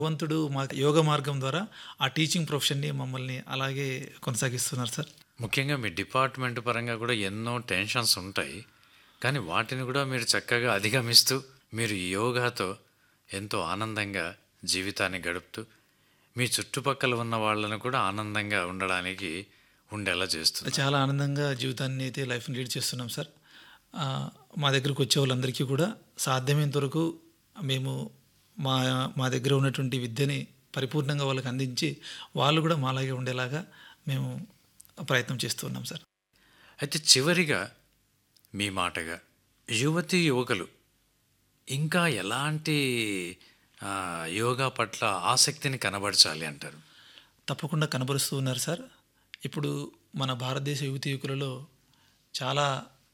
భగవంతుడు మా యోగ మార్గం ద్వారా ఆ టీచింగ్ ప్రొఫెషన్ని మమ్మల్ని అలాగే కొనసాగిస్తున్నారు సార్ ముఖ్యంగా మీ డిపార్ట్మెంట్ పరంగా కూడా ఎన్నో టెన్షన్స్ ఉంటాయి కానీ వాటిని కూడా మీరు చక్కగా అధిగమిస్తూ మీరు ఈ యోగాతో ఎంతో ఆనందంగా జీవితాన్ని గడుపుతూ మీ చుట్టుపక్కల ఉన్న వాళ్ళను కూడా ఆనందంగా ఉండడానికి ఉండేలా చేస్తుంది చాలా ఆనందంగా జీవితాన్ని అయితే లైఫ్ని లీడ్ చేస్తున్నాం సార్ ఆ, మా దగ్గరకు వచ్చే వాళ్ళందరికీ కూడా సాధ్యమైనంత వరకు మేము మా మా దగ్గర ఉన్నటువంటి విద్యని పరిపూర్ణంగా వాళ్ళకి అందించి వాళ్ళు కూడా మాలాగే ఉండేలాగా మేము ప్రయత్నం చేస్తూ ఉన్నాం సార్ అయితే చివరిగా మీ మాటగా యువతి యువకులు ఇంకా ఎలాంటి ఆ, యోగా పట్ల ఆసక్తిని కనబరచాలి అంటారు తప్పకుండా కనబరుస్తూ ఉన్నారు సార్ ఇప్పుడు మన భారతదేశ యువతి యువకులలో చాలా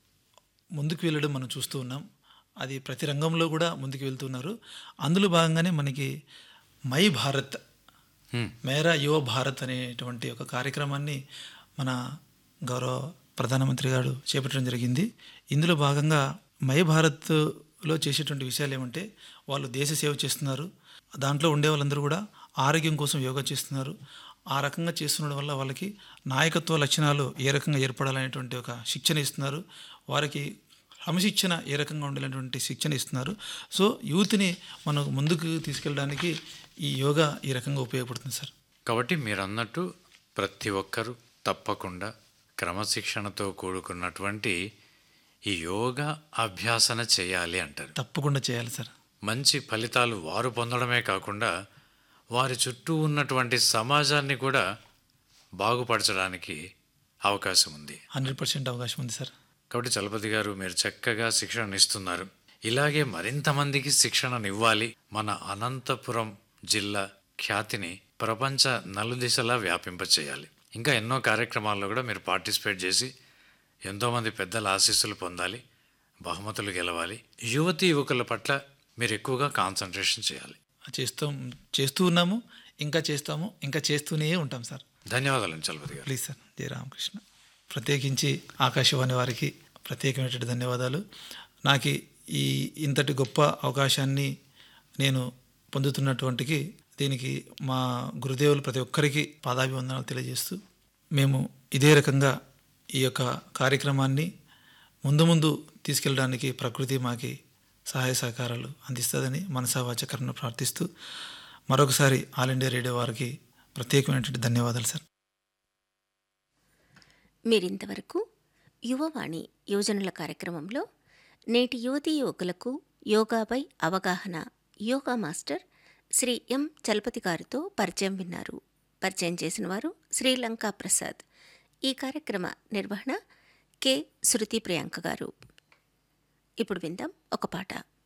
ముందుకు వెళ్ళడం మనం చూస్తూ ఉన్నాం అది ప్రతి రంగంలో కూడా ముందుకు వెళ్తున్నారు అందులో భాగంగానే మనకి మై భారత్ హ్మ్. మేరా యువ భారత్ అనేటువంటి ఒక కార్యక్రమాన్ని మన గౌరవ ప్రధానమంత్రి గారు చేపట్టడం జరిగింది ఇందులో భాగంగా మై భారత్లో చేసేటువంటి విషయాలు ఏమంటే వాళ్ళు దేశ సేవ చేస్తున్నారు దాంట్లో ఉండే వాళ్ళందరూ కూడా ఆరోగ్యం కోసం యోగా చేస్తున్నారు ఆ రకంగా చేస్తుండడం వల్ల వాళ్ళకి నాయకత్వ లక్షణాలు ఏ రకంగా ఏర్పడాలనేటువంటి ఒక శిక్షణ ఇస్తున్నారు వారికి క్రమశిక్షణ ఏ రకంగా ఉండాలనేటువంటి శిక్షణ ఇస్తున్నారు సో యూత్ని మనం ముందుకు తీసుకెళ్ళడానికి ఈ యోగా ఈ రకంగా ఉపయోగపడుతుంది సార్ కాబట్టి మీరు అన్నట్టు ప్రతి ఒక్కరూ తప్పకుండా క్రమశిక్షణతో కూడుకున్నటువంటి ఈ యోగా అభ్యాసన చేయాలి అంటారు తప్పకుండా చేయాలి సార్ మంచి ఫలితాలు వారు పొందడమే కాకుండా వారి చుట్టూ ఉన్నటువంటి సమాజాన్ని కూడా బాగుపరచడానికి అవకాశం ఉంది హండ్రెడ్ పర్సెంట్ అవకాశం ఉంది సార్ కాబట్టి చలపతి గారు మీరు చక్కగా శిక్షణ ఇస్తున్నారు ఇలాగే మరింత మందికి శిక్షణనివ్వాలి మన అనంతపురం జిల్లా ఖ్యాతిని ప్రపంచ నలుదిశలా వ్యాపింపచేయాలి ఇంకా ఎన్నో కార్యక్రమాల్లో కూడా మీరు పార్టిసిపేట్ చేసి ఎంతోమంది పెద్దల ఆశీస్సులు పొందాలి బహుమతులు గెలవాలి యువతి యువకుల పట్ల మీరు ఎక్కువగా కాన్సన్ట్రేషన్ చేయాలి చేస్తాం చేస్తూ ఉన్నాము ఇంకా చేస్తాము ఇంకా చేస్తూనే ఉంటాం సార్ ధన్యవాదాలు చలపతి గారు ప్లీజ్ సార్ జయ రామకృష్ణ ప్రత్యేకించి ఆకాశవాణి వారికి ప్రత్యేకమైనటువంటి ధన్యవాదాలు నాకు ఈ ఇంతటి గొప్ప అవకాశాన్ని నేను పొందుతున్నటువంటికి దీనికి మా గురుదేవులు ప్రతి ఒక్కరికి పాదాభివందనాలు తెలియజేస్తూ మేము ఇదే రకంగా ఈ యొక్క కార్యక్రమాన్ని ముందు ముందు తీసుకెళ్ళడానికి ప్రకృతి మాకి సహాయ సహకారాలు అందిస్తుందని మనసావాచకరణ ప్రార్థిస్తూ మరొకసారి ఆల్ ఇండియా రేడియో వారికి ప్రత్యేకమైనటువంటి ధన్యవాదాలు సార్ మీరింతవరకు యువవాణి యోజనల కార్యక్రమంలో నేటి యువతీ యువకులకు యోగాపై అవగాహన yoga master Shri M Chalapathi గారితో పరిచయం విన్నారు పరిచయం చేసిన వారు శ్రీలంక ప్రసాద్ ఈ కార్యక్రమ నిర్వహణ కె శృతి ప్రియాంక గారు ఇప్పుడు విందాం ఒక పాట